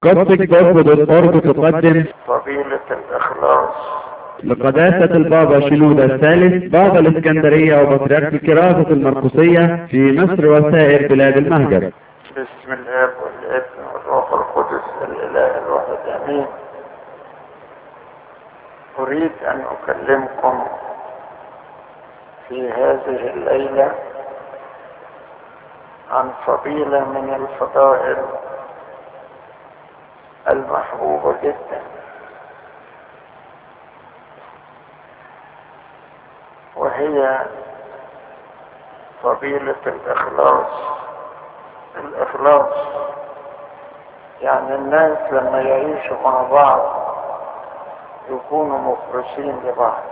قصدك برضه بالقرب تقدم فضيلة الإخلاص لقداسة البابا شنودة الثالث بابا الإسكندرية وبطريرك الكراسة المرقسية في مصر وسائر بلاد المهجر باسم الآب والابن والروح القدس الإله الواحد آمين أريد أن أكلمكم في هذه الليلة عن فضيلة من الفضائل المحبوبة جدا وهي فضيلة الإخلاص الإخلاص يعني الناس لما يعيشوا مع بعض يكونوا مخلصين لبعض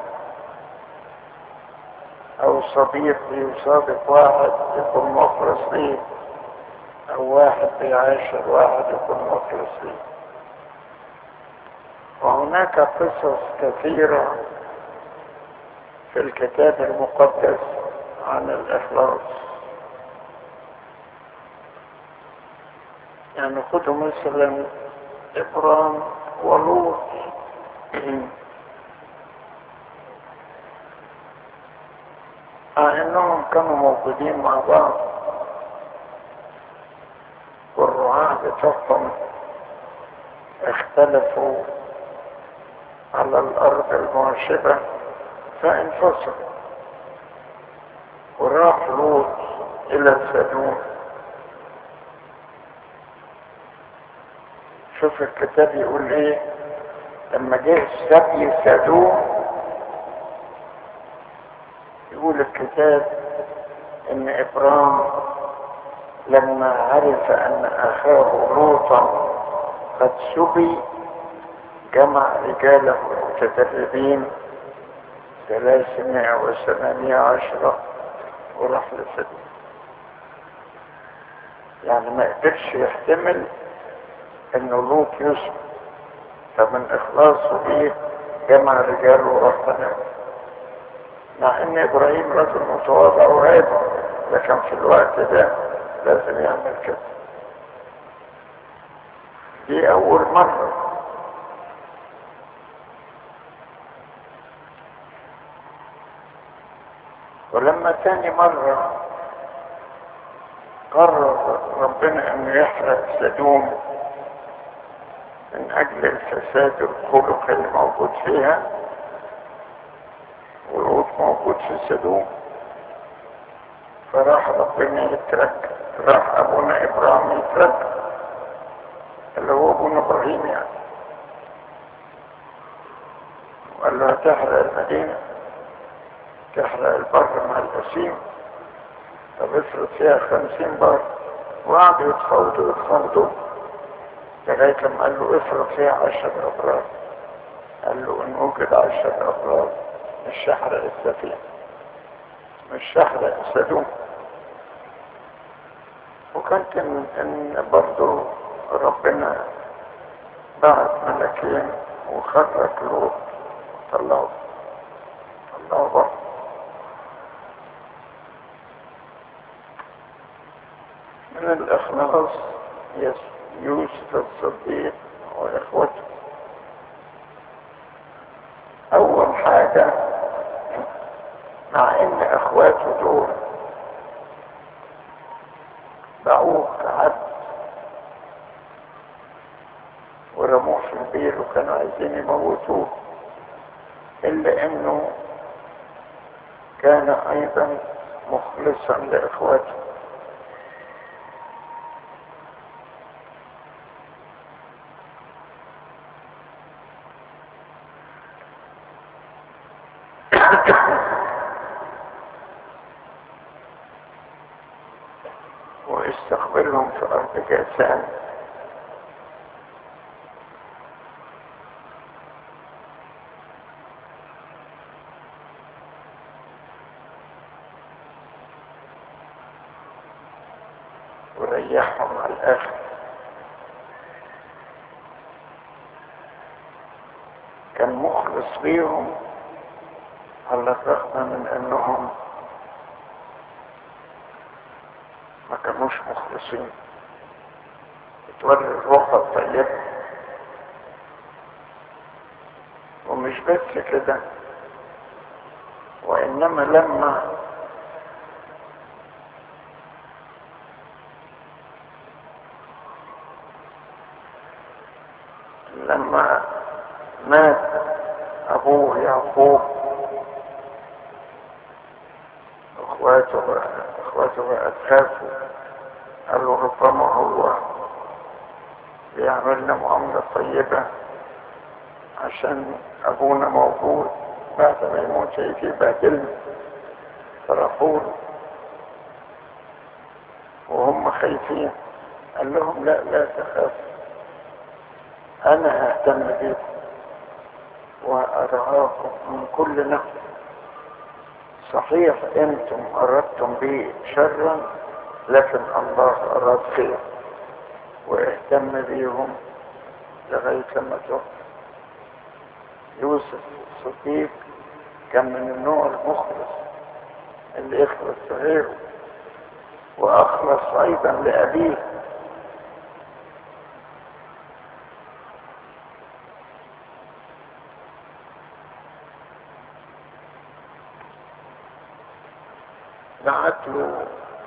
أو صديق يصادق واحد يكون مخلص ليه أو واحد بيعاشر واحد يكون مخلص ليه وهناك قصص كثيرة في الكتاب المقدس عن الإخلاص يعني خذوا مثلا إبرام ولوط مع انهم كانوا موجودين مع بعض والرعاة بتوعهم اختلفوا على الارض المعشبة فانفصلوا وراح لوط الى سدوم شوف الكتاب يقول ايه لما جه سبي سدوم يقول الكتاب ان ابرام لما عرف ان اخاه لوطا قد سبي جمع رجاله المتدربين ثلاثمائة وثمانية عشرة وراح لسدوم يعني ما قدرش يحتمل انه لوط يسبي فمن اخلاصه ليه جمع رجاله وراح هناك مع ان ابراهيم رجل متواضع وهادي لكن في الوقت ده لازم يعمل كده دي اول مرة ولما تاني مرة قرر ربنا انه يحرق سدوم من اجل الفساد الخلقي الموجود فيها ولوط موجود في سدوم فراح ربنا يترك راح ابونا ابراهيم يترك اللي هو ابونا ابراهيم يعني وقال له هتحرق المدينة تحرق البر مع البسيم طب افرض فيها خمسين بر وقعدوا يتفاوضوا يتفاوضوا لغاية لما قال له افرض فيها عشر أبرار قال له إن وجد عشر أبرار مش هحرق السفينة مش هحرق السدوم وكانت إن, إن برضو ربنا بعت ملكين وخرج لوط طلعوا طلعوا بره من الإخلاص يوسف الصديق وإخوته أول حاجة مع إن إخواته دول باعوه كعبد ورموه في البير وكانوا عايزين يموتوه إلا إنه كان أيضا مخلصا لإخواته واستقبلهم في أرض جاسان وريحهم على الآخر كان مخلص ليهم على الرغم من أنهم ما كانوش مخلصين تولي الروح الطيبة ومش بس كده وإنما لما لما مات أبوه يعقوب اخواته اخواته بقى خافوا قالوا ربما هو بيعملنا معاملة طيبة عشان ابونا موجود بعد ما يموت هيجي يبهدلنا فراحوا له وهم خايفين قال لهم لا لا تخافوا انا ههتم بيكم وارعاكم من كل نفس صحيح انتم اردتم بي شرا لكن الله اراد خير واهتم بيهم لغاية لما توفى يوسف الصديق كان من النوع المخلص اللي يخلص غيره واخلص ايضا لابيه بعت له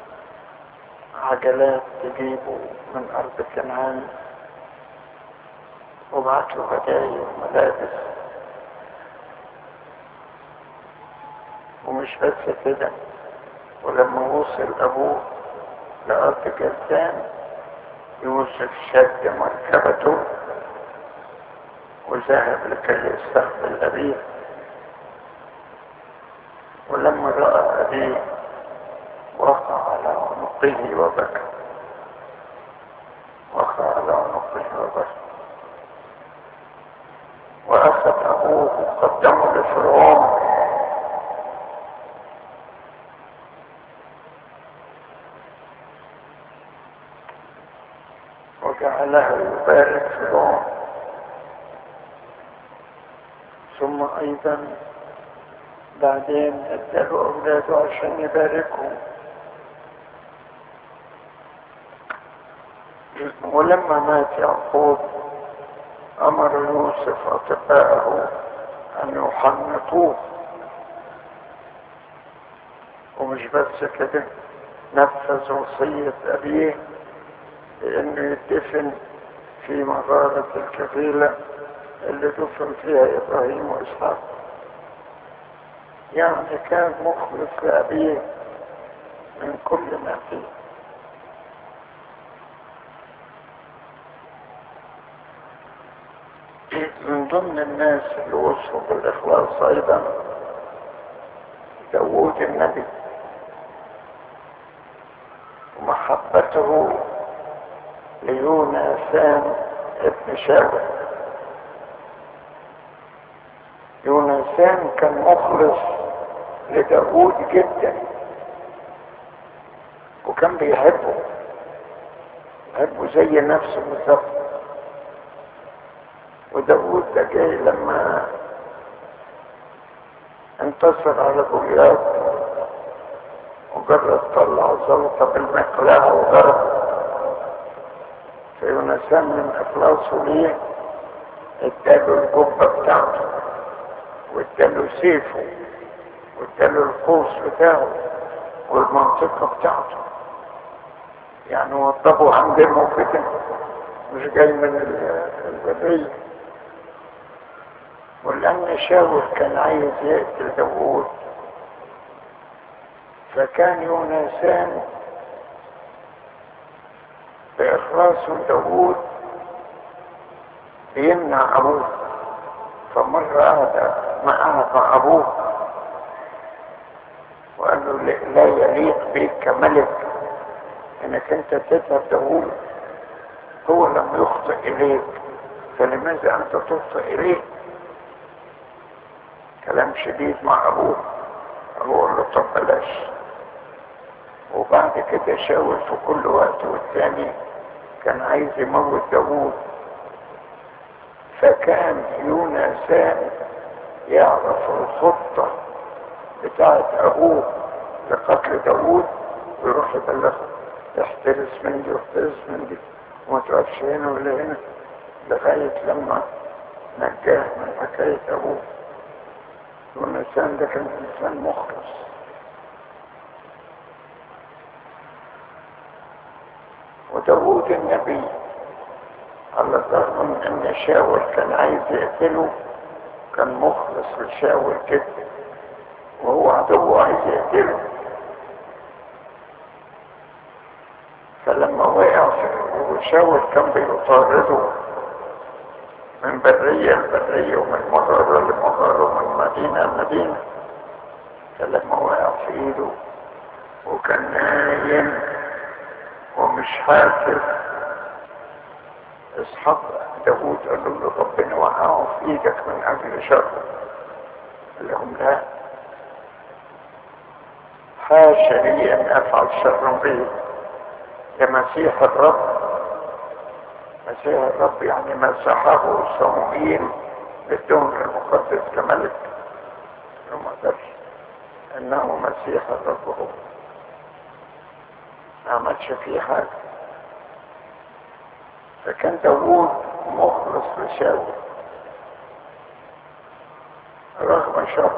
عجلات تجيبه من ارض كنعان وبعت له هدايا وملابس ومش بس كده ولما وصل ابوه لارض جلسان يوسف شد مركبته وذهب لكي يستقبل ابيه ولما راى ابيه وقع على عنقه وبكى وقع على عنقه وبكى واخذ ابوه وقدمه لفرعون وجعله يبارك فرعون ثم ايضا بعدين اداله اولاده عشان يباركهم ولما مات يعقوب امر يوسف اطباءه ان يحنطوه ومش بس كده نفذ وصية ابيه بانه يدفن في مغارة الكفيلة اللي دفن فيها ابراهيم واسحاق يعني كان مخلص لابيه من كل ما فيه من ضمن الناس اللي وصفوا بالإخلاص أيضا داوود النبي ومحبته ليونسان ابن شاول يونسان كان مخلص لداوود جدا وكان بيحبه يحبه زي نفسه بالظبط وداود ده جاي لما انتصر على جوليات وجرب طلع زلطة بالمقلاع وضرب فيونسان من اخلاصه ليه اداله الجبة بتاعته واداله سيفه واداله القوس بتاعه والمنطقة بتاعته يعني وضبوا عن دمه كده مش جاي من البرية ولأن شاول كان عايز يقتل داوود فكان يونسان بإخلاصه لداوود بيمنع أبوه فمرة قعد ما قعد مع أبوه وقال له لا يليق بك كملك انك انت تذهب داوود هو لم يخطئ اليك فلماذا انت تخطئ اليه كلام شديد مع ابوه ابوه قال له طب بلاش وبعد كده شاور في كل وقت والتاني كان عايز يموت داوود فكان يونسان يعرف الخطة بتاعت ابوه لقتل داوود ويروح يبلغه احترس من دي واحترس من دي وما تقفش هنا ولا هنا لغاية لما نجاه من حكاية أبوه والإنسان ده كان إنسان مخلص وداود النبي على الرغم من ان شاول كان عايز يقتله كان مخلص لشاول جدا وهو عدوه عايز يقتله فلما وقع وشاول كان بيطارده من برية لبرية ومن مغارة لمغارة ومن مدينة لمدينة فلما وقع في ايده وكان نايم ومش حاسس اصحاب داود قالوا له ربنا وقعه في ايدك من اجل شر قال لهم لا حاشا لي ان افعل شرا به يا مسيح الرب مسيح الرب يعني مسحه صموئيل بالدهن المقدس كملك ما قدرش انه مسيح الرب هو ما عملش فيه حاجه فكان داوود مخلص لشاول رغم شر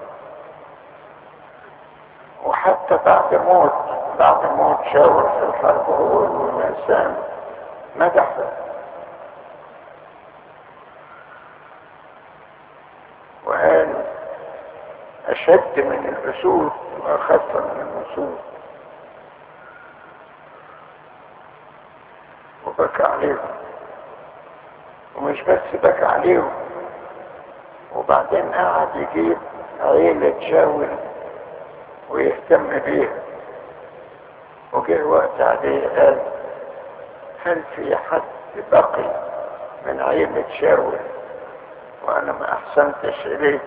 وحتى بعد موت بعد موت شاول في الحرب هو والإنسان مدحه وقال أشد من الأسود وأخف من الأسود وبكى عليهم ومش بس بكى عليهم وبعدين قعد يجيب عيلة شاول ويهتم بيها وجه وقت عليه قال هل في حد بقي من عيلة شاول وانا ما احسنتش اليه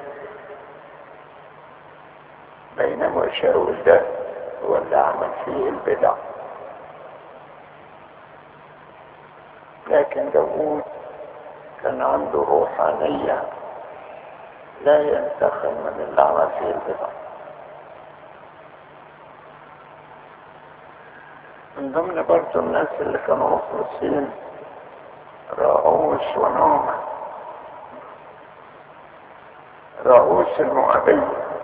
بينما شاول ده هو اللي عمل فيه البدع لكن داوود كان عنده روحانية لا ينتقم من اللي عمل فيه البدع من ضمن برضه الناس اللي كانوا مخلصين راؤوس ونعمة راؤوس المؤبي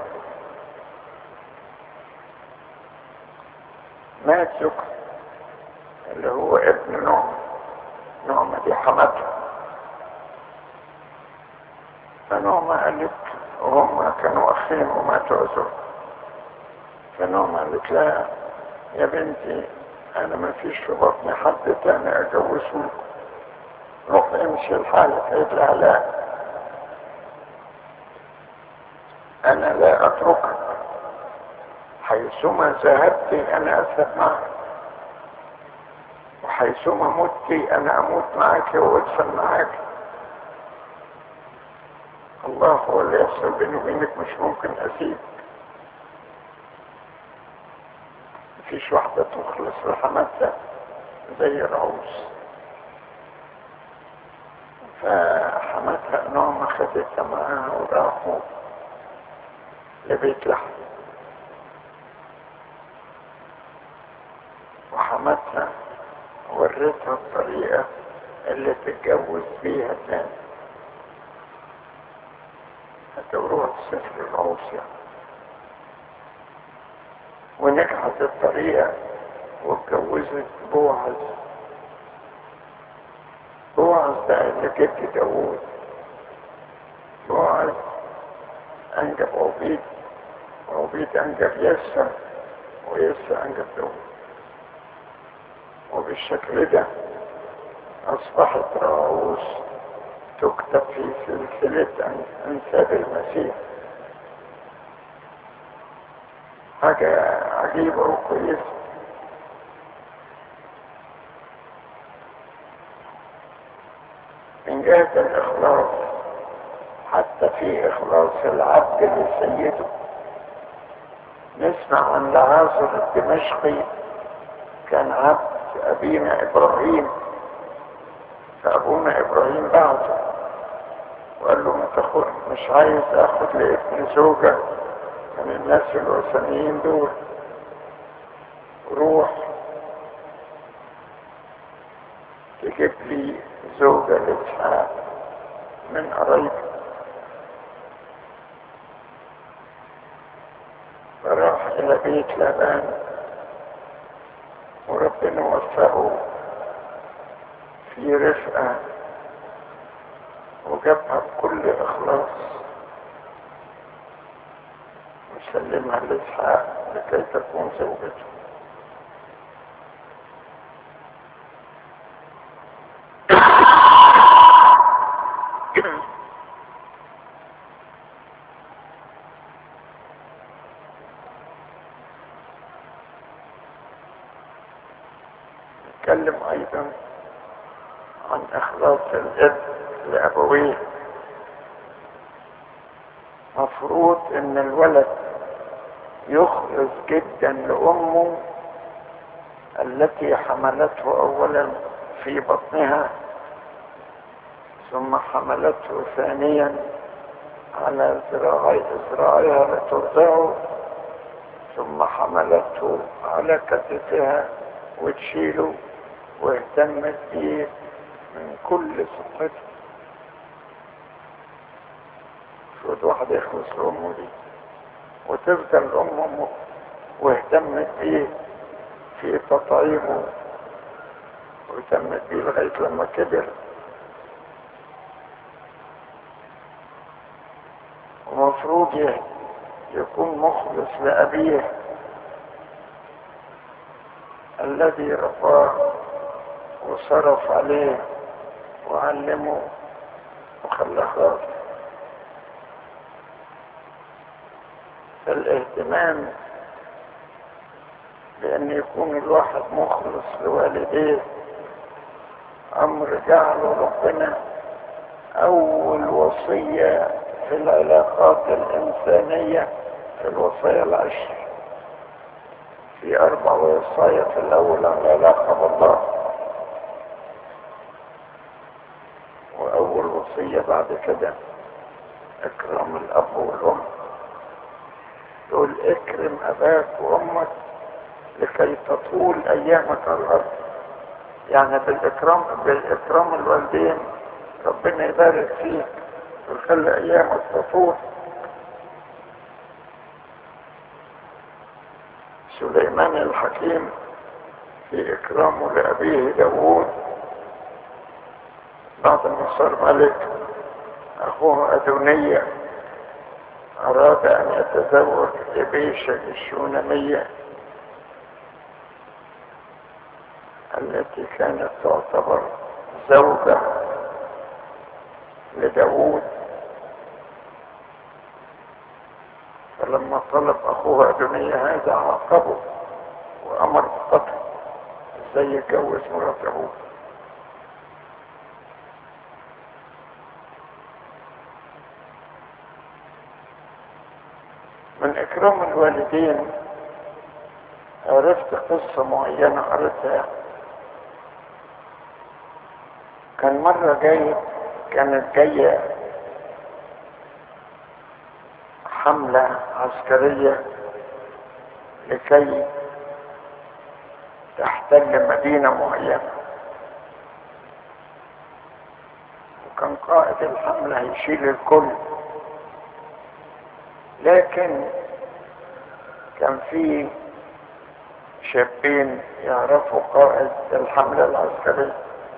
مات سكر اللي هو ابن نعمة نعمة دي حماتها فنعمة قالت وهم كانوا أخين وماتوا عزر فنعمة قالت لها يا بنتي أنا ما فيش في بطني حد تاني أجوزه روح امشي لحالك قالت لها لا أنا لا أتركك حيثما ذهبت أنا أذهب معك وحيثما مت انا اموت معك وادفن معك الله هو اللي يفصل بيني وبينك مش ممكن اسيب مفيش واحدة تخلص لحماتها زي العوز فحماتها نوم خدتها معاها وراحوا لبيت لحم وحماتها وريتها الطريقة اللي تتجوز بيها تاني هتوروها في سفر العوصية ونجحت الطريقة واتجوزت بوعز بوعز ده اللي جد داوود بوعز أنجب عبيد وعبيد أنجب يسر ويسر أنجب داوود وبالشكل ده أصبحت راؤوس تكتب في سلسلة أنساب المسيح حاجة عجيبة وكويسة من جهة الإخلاص حتى في إخلاص العبد لسيده نسمع عن لعازر الدمشقي كان عبد أبينا إبراهيم فأبونا إبراهيم بعثه وقال له ما تاخد مش عايز أخد لابن زوجة من الناس الوثنيين دول روح يجيب لي زوجة لإسحاق من قرايبي فراح إلى بيت لابان وربنا وفقه في رفقة وجابها بكل إخلاص وسلمها لإسحاق لكي تكون زوجته نتكلم أيضا عن إخلاص الابن لأبويه مفروض إن الولد يخلص جدا لأمه التي حملته أولا في بطنها ثم حملته ثانيا على ذراعي ذراعيها لترضعه ثم حملته على كتفها وتشيله واهتمت بيه من كل صحته شوت واحد يخلص لأمه دي وتفضل أمه واهتمت بيه في تطعيمه واهتمت بيه لغاية لما كبر ومفروض يكون مخلص لأبيه الذي رباه وصرف عليه وعلمه وخلاه راضي فالاهتمام بأن يكون الواحد مخلص لوالديه أمر جعله ربنا أول وصية في العلاقات الإنسانية في الوصايا العشر في أربع وصايا في الأول عن العلاقة بالله وأول وصية بعد كده إكرام الأب والأم يقول اكرم أباك وأمك لكي تطول أيامك على الأرض يعني بالإكرام بالإكرام الوالدين ربنا يبارك فيك ويخلي أيامك تطول سليمان الحكيم في إكرامه لأبيه داوود بعد ما صار ملك أخوه أدونية أراد أن يتزوج لبيشة الشونمية التي كانت تعتبر زوجة لداوود فلما طلب أخوه أدونية هذا عاقبه وأمر بقتله ازاي يتجوز مرات أبوه من إكرام الوالدين عرفت قصة معينة قريتها كان مرة جاي كانت جاية حملة عسكرية لكي تحتل مدينة معينة وكان قائد الحملة هيشيل الكل لكن كان في شابين يعرفوا قائد الحملة العسكرية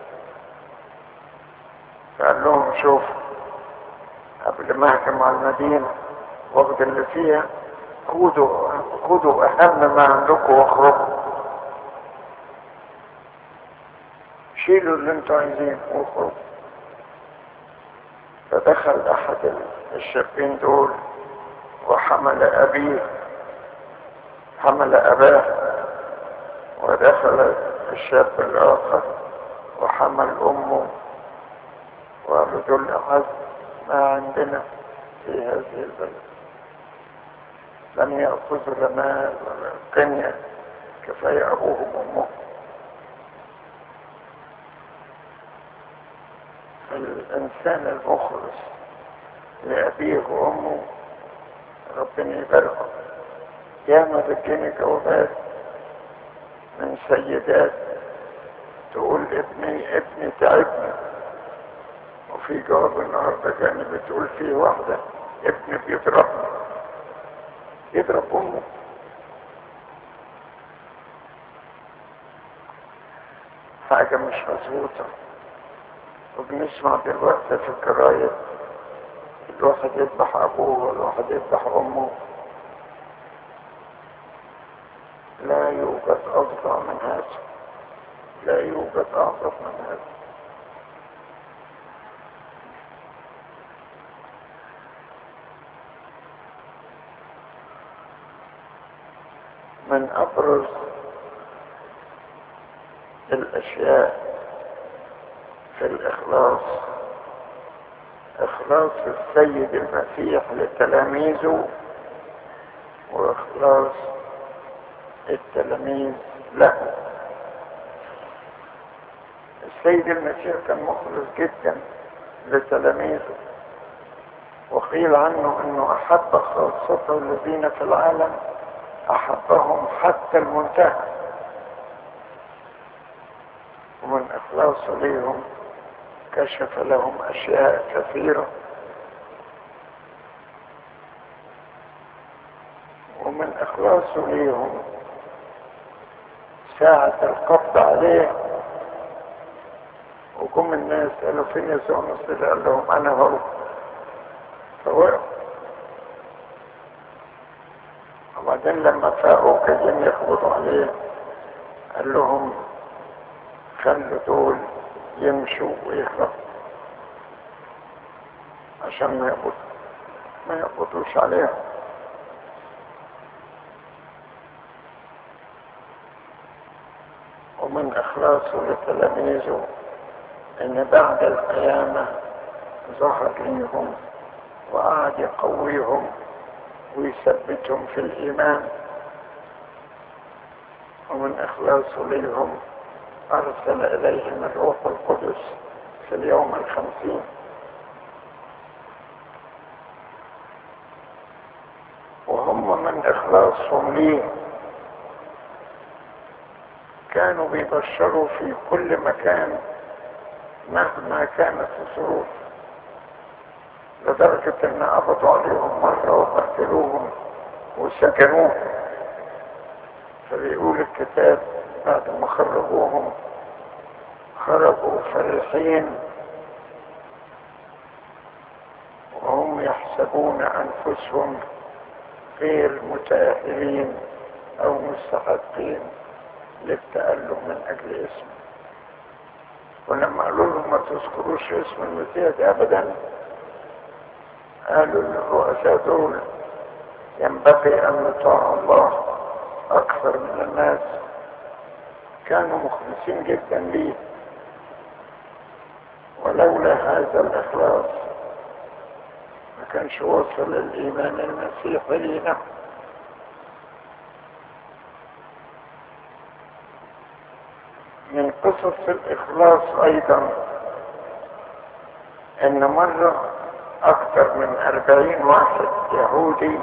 فقال لهم شوف قبل ما اهجم على المدينة واخد اللي فيها خدوا خدوا اهم ما عندكم واخرجوا شيلوا اللي انتوا عايزينه واخرجوا فدخل احد الشابين دول وحمل ابيه حمل اباه ودخل الشاب الاخر وحمل امه وقالوا دول اعز ما عندنا في هذه البلد لم يأخذوا لا مال ولا قنية كفاية أبوهم وأمهم الإنسان المخلص لأبيه وأمه ربنا يباركه ياما بتجيني جوابات من سيدات تقول ابني ابني ابني تعبني وفي جواب النهارده كانت بتقول فيه واحدة ابني بيضربني يضرب امه حاجة مش مظبوطة وبنسمع دلوقتي في الجرايد الواحد يذبح ابوه والواحد يذبح امه لا يوجد افضل من هذا لا يوجد اعظم من هذا من ابرز الاشياء في الاخلاص اخلاص السيد المسيح لتلاميذه واخلاص التلاميذ له السيد المسيح كان مخلص جدا لتلاميذه وقيل عنه انه احب خاصته الذين في العالم احبهم حتى المنتهى ومن اخلاصه ليهم كشف لهم اشياء كثيره ومن اخلاصه ليهم ساعة القبض عليه وجم الناس قالوا فين يسوع المسيح قال لهم انا هو فوقعوا وبعدين لما فاقوا كان يخبطوا عليه قال لهم خلوا دول يمشوا ويهربوا عشان ما يقبضوا ما يقبضوش عليهم ومن اخلاصه لتلاميذه ان بعد القيامة ظهر ليهم وقعد يقويهم ويثبتهم في الايمان ومن اخلاصه ليهم ارسل اليهم الروح القدس في اليوم الخمسين وهم من اخلاصهم ليه كانوا بيبشروا في كل مكان مهما كانت الظروف لدرجة ان قبضوا عليهم مرة وقتلوهم وسجنوهم فبيقول الكتاب بعد ما خرجوهم خرجوا فرحين وهم يحسبون انفسهم غير متأهلين او مستحقين للتألم من اجل اسمه ولما قالوا لهم ما تذكروش اسم المسيح ده ابدا قالوا للرؤساء دول ينبغي ان نطاع الله اكثر من الناس كانوا مخلصين جدا ليه ولولا هذا الاخلاص ما كانش وصل الايمان المسيحي لينا من قصص الإخلاص أيضا إن مرة أكثر من أربعين واحد يهودي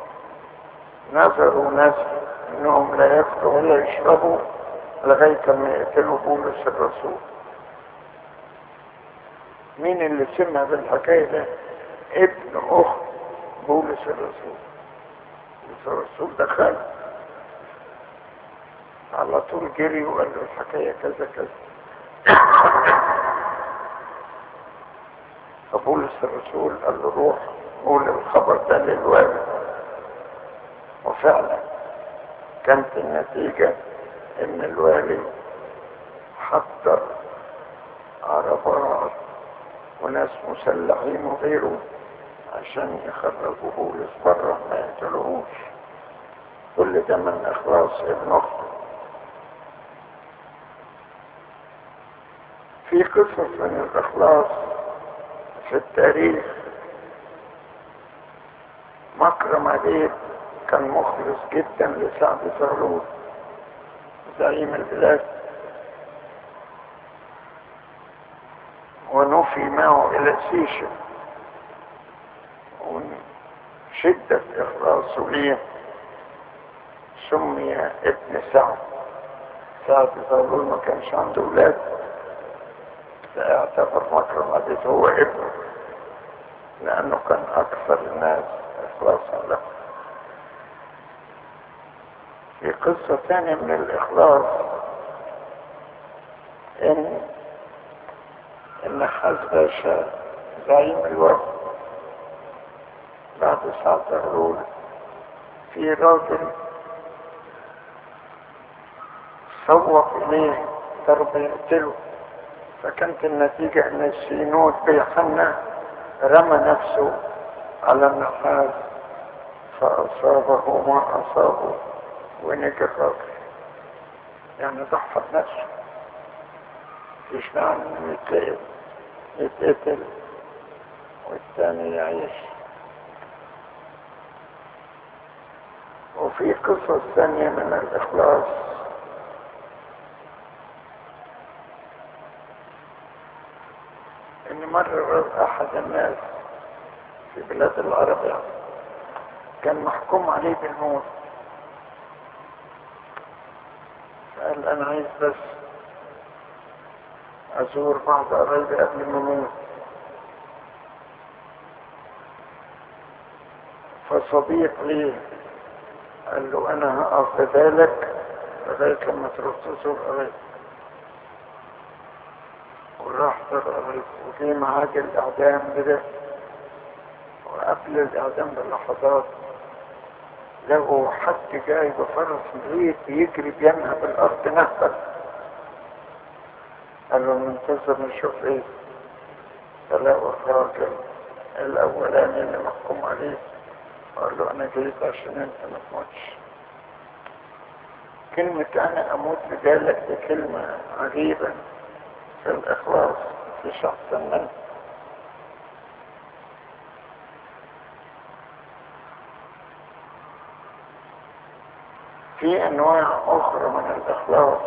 نظروا ناس إنهم لا يأكلوا ولا يشربوا لغاية ما يقتلوا بولس الرسول مين اللي سمع بالحكاية ده؟ ابن أخت بولس الرسول بولس الرسول دخل على طول جري وقال له الحكاية كذا كذا فبولس الرسول قال له روح قول الخبر ده للوالد وفعلا كانت النتيجة ان الوالد حضر عربات وناس مسلحين وغيره عشان يخرجوا بولس بره ما يقتلوهوش كل ده من اخلاص ابن اخته في قصص من الإخلاص في التاريخ مكرم عبيد كان مخلص جدا لسعد زغلول زعيم البلاد ونفي معه إلى سيشن شدة إخلاصه ليه سمي ابن سعد سعد زغلول ما كانش عنده أولاد اعتبر مكرم أبيض هو ابنه لأنه كان أكثر الناس إخلاصا له في قصة ثانية من الإخلاص إن إن حزبشة زعيم الوفد بعد ساعة الرول في راجل سوق إليه ضرب يقتله فكانت النتيجة إن السينود بيحنى رمى نفسه على النحاس فأصابه ما أصابه ونجى الراجل يعني ضحى بنفسه مش معنى انه يتقتل يتقتل والثاني يعيش وفي قصص ثانية من الإخلاص إن مرة أحد الناس في بلاد العرب يعني كان محكوم عليه بالموت قال أنا عايز بس أزور بعض قرايبي قبل ما أموت فصديق لي قال له أنا هقف ببالك لغاية لما تروح تزور قرايبي وراح زار قرايبي وجي معاه الإعدام بده وقبل الإعدام بلحظات لقوا حد جاي بفرس مريض بيجري بينهب الأرض نهبا قال له ننتظر نشوف ايه فلقوا الراجل الأولاني اللي محكوم عليه قال له أنا جيت عشان أنت ما تموتش كلمة أنا أموت بذلك دي كلمة عجيبة في الإخلاص في شخص منه في انواع اخرى من الاخلاص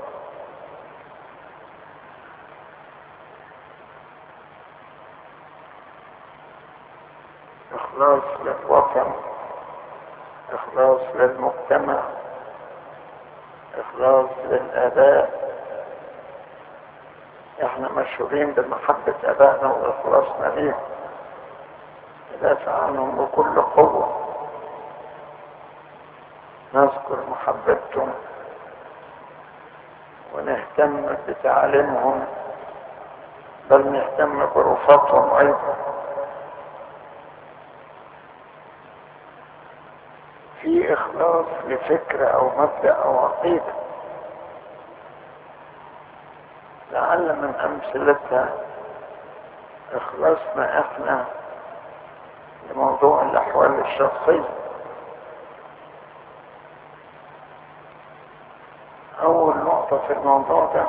اخلاص للوطن اخلاص للمجتمع اخلاص للاباء احنا مشهورين بمحبة ابائنا واخلاصنا ليهم ندافع عنهم بكل قوه نذكر محبتهم ونهتم بتعليمهم بل نهتم برفاتهم ايضا في اخلاص لفكرة او مبدأ او عقيدة لعل من امثلتها اخلاصنا احنا لموضوع الاحوال الشخصيه أول نقطة في الموضوع ده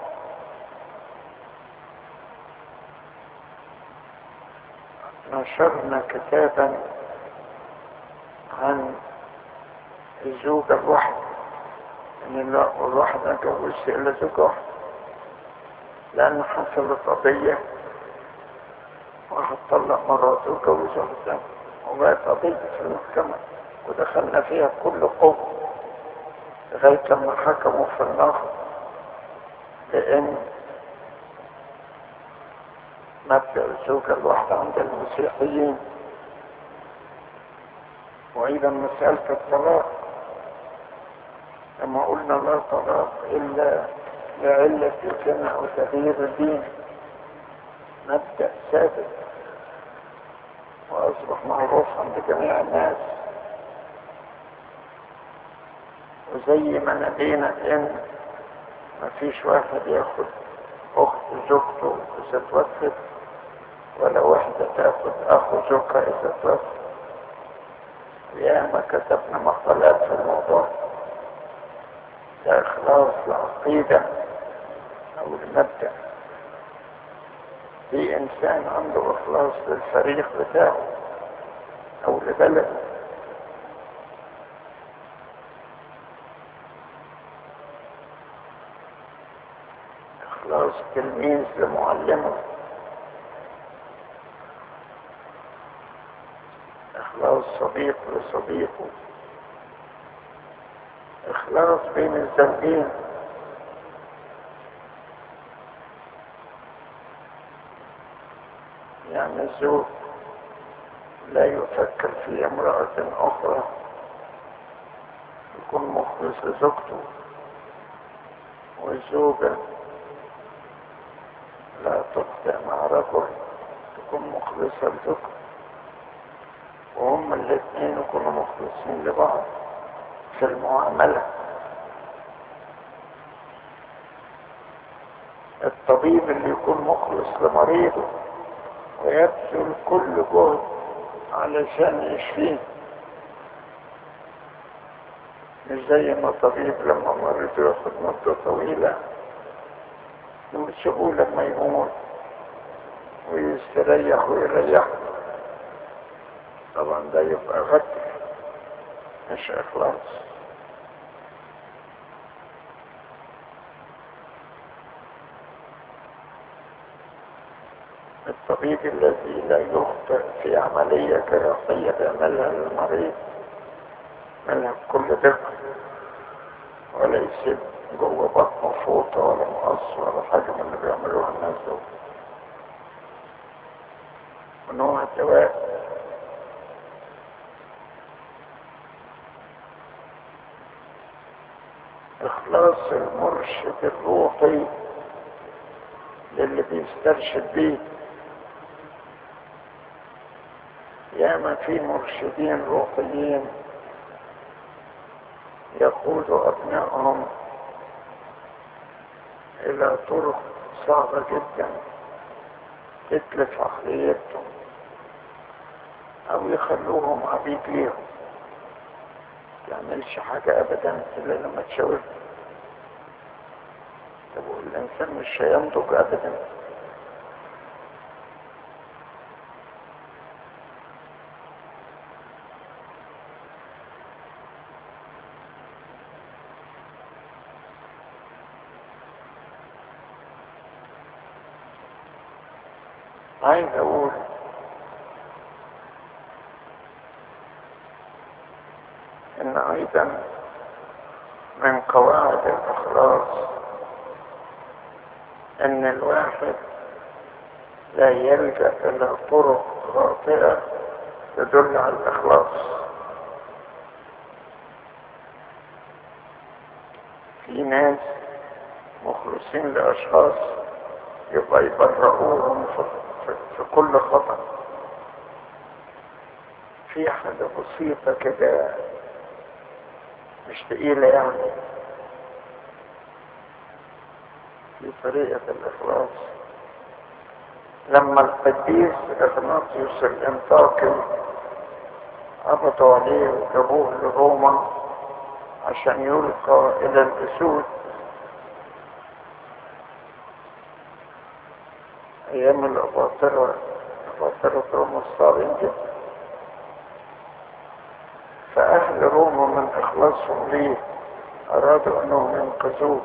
نشرنا كتابا عن الزوجة الواحدة إن الواحد ما جوزش إلا زوجة واحدة لأن حصلت قضية واحد طلق مراته وجوز واحد تاني وبقت قضية في المحكمة ودخلنا فيها بكل قوة لغاية لما حكموا في النهر بأن مبدأ الزوجة الواحدة عند المسيحيين وأيضا مسألة الطلاق لما قلنا لا طلاق إلا لعلة الزنا أو تغيير الدين مبدأ ثابت وأصبح معروف عند جميع الناس وزي ما نبينا ان مفيش واحد ياخد اخت زوجته اذا توفت ولا واحدة تاخد اخو زوجها اذا توفت ياما كتبنا مقالات في الموضوع ده اخلاص العقيدة او المبدأ في انسان عنده اخلاص للفريق بتاعه او لبلده إخلاص تلميذ لمعلمه إخلاص صديق لصديقه إخلاص بين الزوجين يعني الزوج لا يفكر في امرأة أخرى يكون مخلص لزوجته والزوجة لا تخطئ مع رجل تكون مخلصة لزوجها وهم الاثنين يكونوا مخلصين لبعض في المعاملة الطبيب اللي يكون مخلص لمريضه ويبذل كل جهد علشان يشفيه مش زي ما الطبيب لما مريض ياخد مدة طويلة وتشوفوه لما يموت ويستريح ويريح طبعا ده يبقى غدر مش اخلاص الطبيب الذي لا يخطئ في عملية جراحية بيعملها للمريض منها بكل دقة ولا يسيب جوه بطنه فوطة ولا مقص ولا حاجة من اللي بيعملوها الناس دول ونوع الدواء إخلاص المرشد الروحي للي بيسترشد بيه ياما في مرشدين روحيين يقودوا أبنائهم إلى طرق صعبة جدا تتلف عقليتهم أو يخلوهم عبيد ليهم تعملش حاجة أبدا إلا لما تشاور طب الإنسان مش هينضج أبدا عايز أقول إن أيضا من قواعد الإخلاص ان الواحد لا يلجأ الى طرق خاطئة تدل على الاخلاص في ناس مخلصين لاشخاص يبقى يبرئوهم في, في, في كل خطأ في حاجة بسيطة كده مش تقيلة يعني في طريقة الإخلاص لما القديس إغناطيوس الإنطاكي قبضوا عليه وجابوه لروما عشان يلقى إلى الأسود أيام الأباطرة أباطرة روما الصارين جدا فأهل روما من إخلاصهم ليه أرادوا أنهم ينقذوه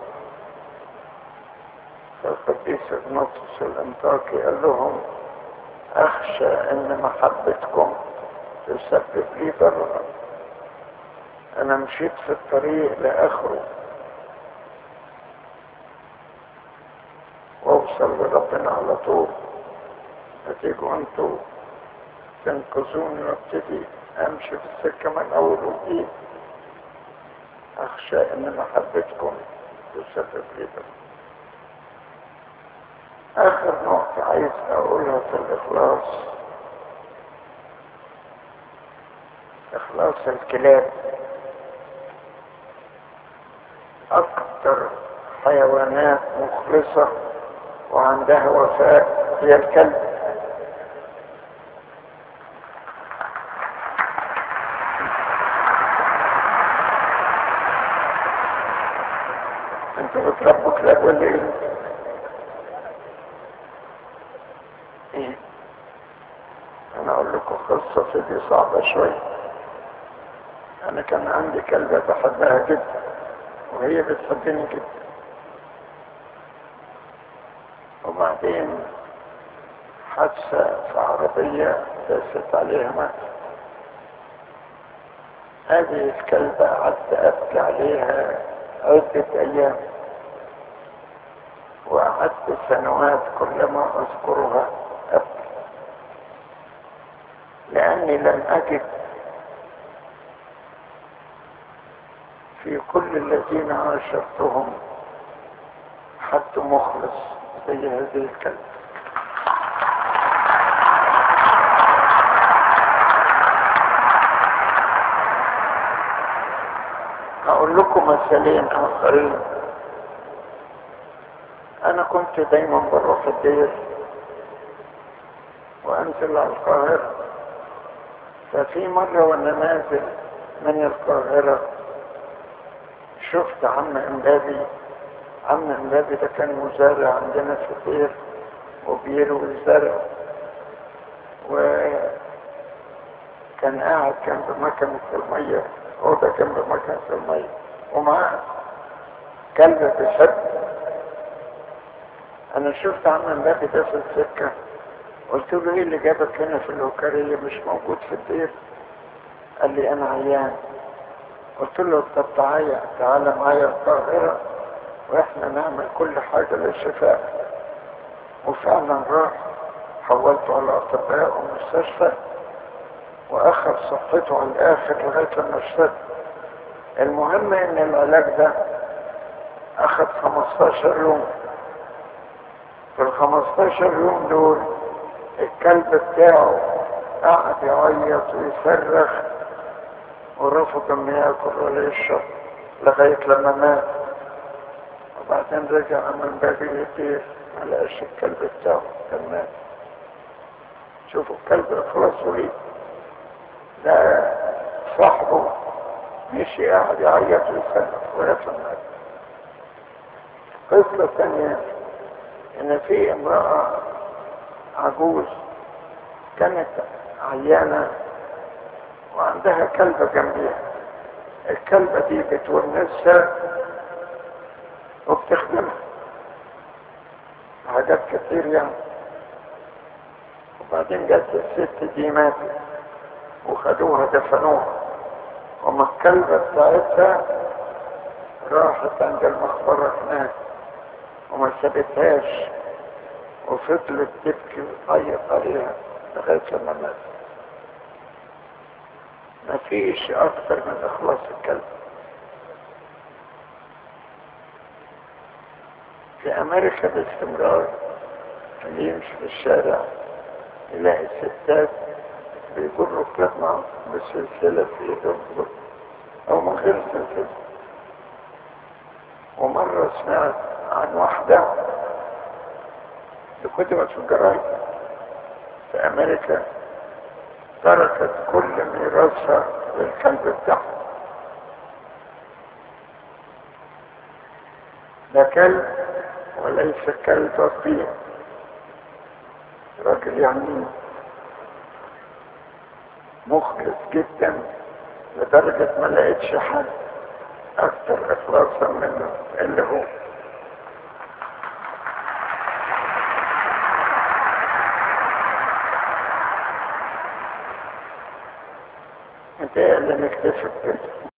فالقديس اغناطوس الانطاكي قال لهم اخشى ان محبتكم تسبب لي ضررا انا مشيت في الطريق لاخره واوصل لربنا على طول هتيجوا انتوا تنقذوني وابتدي امشي في السكه من اول وجديد اخشى ان محبتكم تسبب لي ضررا اخر نقطة عايز اقولها في الاخلاص اخلاص الكلاب اكتر حيوانات مخلصة وعندها وفاء هي الكلب انتوا بتربوا كلاب ولا ايه؟ انا اقول لكم قصة في دي صعبة شوية انا كان عندي كلبة بحبها جدا وهي بتحبني جدا وبعدين حادثة في عربية داست عليها مات هذه الكلبة قعدت ابكي عليها عدة ايام وقعدت سنوات كلما اذكرها ابكي لاني لم اجد في كل الذين عاشرتهم حد مخلص زي هذه الكلمة أقول لكم مثالين آخرين أنا كنت دايما بروح الدير وأنزل على القاهرة ففي مرة وأنا نازل من القاهرة شفت عم امبابي عم امبابي ده كان مزارع عندنا في الدير وبيروي الزرع وكان قاعد جنب مكنة المية أوضة جنب مكنة المية ومعاه كلب بشد أنا شفت عم امبابي ده في السكة قلت له إيه اللي جابك هنا في الوكالية مش موجود في الدير قال لي أنا عيان قلت له طب تعالى تعالى معايا القاهرة واحنا نعمل كل حاجة للشفاء وفعلا راح حولته على اطباء ومستشفى واخذ صحته على الاخر لغاية ما اشتد المهم ان العلاج ده اخذ 15 يوم في ال 15 يوم دول الكلب بتاعه قعد يعيط ويصرخ ورفض انه ياكل ولا يشرب لغاية لما مات وبعدين رجع من باب يدير على قش الكلب بتاعه كان مات شوفوا الكلب اخلصوا ليه ده صاحبه مشي قاعد يعيط ويصرخ ورفض مات قصة ثانية ان في امرأة عجوز كانت عيانة وعندها كلبة جنبيها الكلبة دي بتونسها وبتخدمها حاجات كتير يعني وبعدين جت الست دي ماتت وخدوها دفنوها وما الكلبة بتاعتها راحت عند المقبرة هناك وما سابتهاش وفضلت تبكي وتعيط عليها لغاية لما ماتت مفيش اكتر من اخلاص الكلب في امريكا باستمرار اللي يمشي في الشارع يلاقي الستات بيجروا كلاب معهم بسلسلة في ايدهم او من غير سلسلة ومرة سمعت عن واحدة اللي كتبت في الجرايد في امريكا تركت كل ميراثها للكلب بتاعها ده كلب وليس كلب رقيق راجل يعني مخلص جدا لدرجة ما لقيتش حد أكثر إخلاصا منه اللي هو متهيألي نكتشف كده